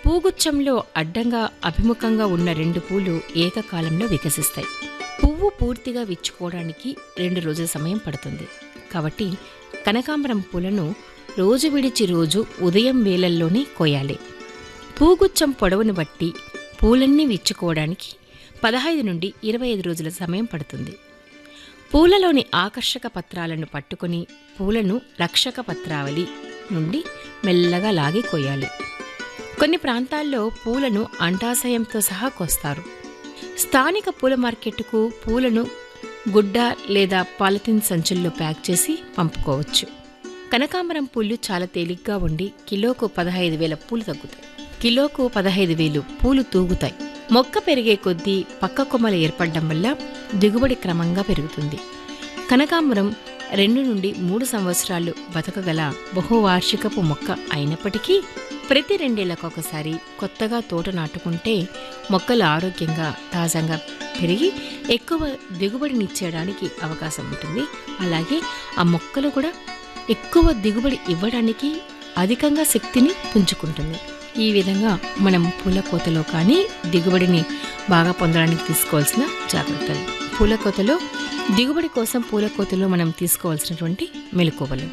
పూగుచ్చంలో అడ్డంగా అభిముఖంగా ఉన్న రెండు పూలు ఏకకాలంలో వికసిస్తాయి పువ్వు పూర్తిగా విచ్చుకోవడానికి రెండు రోజుల సమయం పడుతుంది కాబట్టి కనకాంబరం పూలను రోజు విడిచి రోజు ఉదయం వేళల్లోనే కోయాలి పూగుచ్చం పొడవును బట్టి పూలన్నీ విచ్చుకోవడానికి పదహైదు నుండి ఇరవై ఐదు రోజుల సమయం పడుతుంది పూలలోని ఆకర్షక పత్రాలను పట్టుకొని పూలను రక్షక పత్రావళి నుండి మెల్లగా లాగి కొయ్యాలి కొన్ని ప్రాంతాల్లో పూలను అంటాశయంతో సహా కోస్తారు స్థానిక పూల మార్కెట్కు పూలను గుడ్డ లేదా పాలిథిన్ సంచుల్లో ప్యాక్ చేసి పంపుకోవచ్చు కనకాంబరం పూలు చాలా తేలిగ్గా ఉండి కిలోకు పదహైదు వేల పూలు తగ్గుతాయి కిలోకు పదహైదు వేలు పూలు తూగుతాయి మొక్క పెరిగే కొద్దీ పక్క కొమ్మలు ఏర్పడడం వల్ల దిగుబడి క్రమంగా పెరుగుతుంది కనకాంబరం రెండు నుండి మూడు సంవత్సరాలు బతకగల బహువార్షికపు మొక్క అయినప్పటికీ ప్రతి రెండేళ్లకు ఒకసారి కొత్తగా తోట నాటుకుంటే మొక్కలు ఆరోగ్యంగా తాజాగా పెరిగి ఎక్కువ దిగుబడినిచ్చేయడానికి అవకాశం ఉంటుంది అలాగే ఆ మొక్కలు కూడా ఎక్కువ దిగుబడి ఇవ్వడానికి అధికంగా శక్తిని పుంజుకుంటుంది ఈ విధంగా మనం పూల కోతలో కానీ దిగుబడిని బాగా పొందడానికి తీసుకోవాల్సిన జాగ్రత్తలు పూల కోతలో దిగుబడి కోసం పూల కోతలో మనం తీసుకోవాల్సినటువంటి మెలకువలు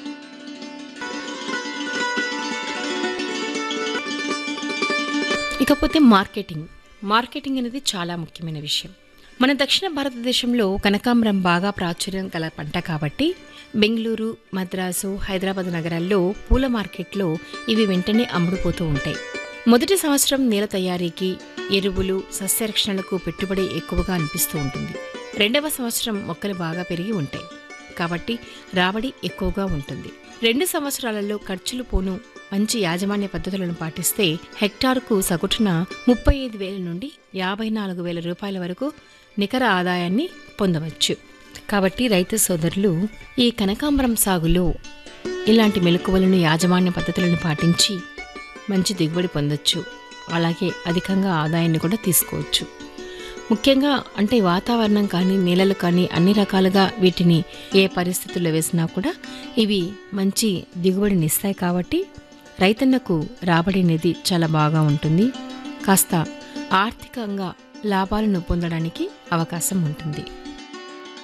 ఇకపోతే మార్కెటింగ్ మార్కెటింగ్ అనేది చాలా ముఖ్యమైన విషయం మన దక్షిణ భారతదేశంలో కనకాంబరం బాగా ప్రాచుర్యం గల పంట కాబట్టి బెంగళూరు మద్రాసు హైదరాబాద్ నగరాల్లో పూల మార్కెట్లో ఇవి వెంటనే అమ్ముడుపోతూ ఉంటాయి మొదటి సంవత్సరం నేల తయారీకి ఎరువులు సస్యరక్షణలకు పెట్టుబడి ఎక్కువగా అనిపిస్తూ ఉంటుంది రెండవ సంవత్సరం మొక్కలు బాగా పెరిగి ఉంటాయి కాబట్టి రాబడి ఎక్కువగా ఉంటుంది రెండు సంవత్సరాలలో ఖర్చులు పోను మంచి యాజమాన్య పద్ధతులను పాటిస్తే హెక్టారుకు సగటున ముప్పై ఐదు వేల నుండి యాభై నాలుగు వేల రూపాయల వరకు నికర ఆదాయాన్ని పొందవచ్చు కాబట్టి రైతు సోదరులు ఈ కనకాంబరం సాగులో ఇలాంటి మెలకువలను యాజమాన్య పద్ధతులను పాటించి మంచి దిగుబడి పొందొచ్చు అలాగే అధికంగా ఆదాయాన్ని కూడా తీసుకోవచ్చు ముఖ్యంగా అంటే వాతావరణం కానీ నేలలు కానీ అన్ని రకాలుగా వీటిని ఏ పరిస్థితుల్లో వేసినా కూడా ఇవి మంచి దిగుబడిని ఇస్తాయి కాబట్టి రైతన్నకు రాబడి అనేది చాలా బాగా ఉంటుంది కాస్త ఆర్థికంగా లాభాలను పొందడానికి అవకాశం ఉంటుంది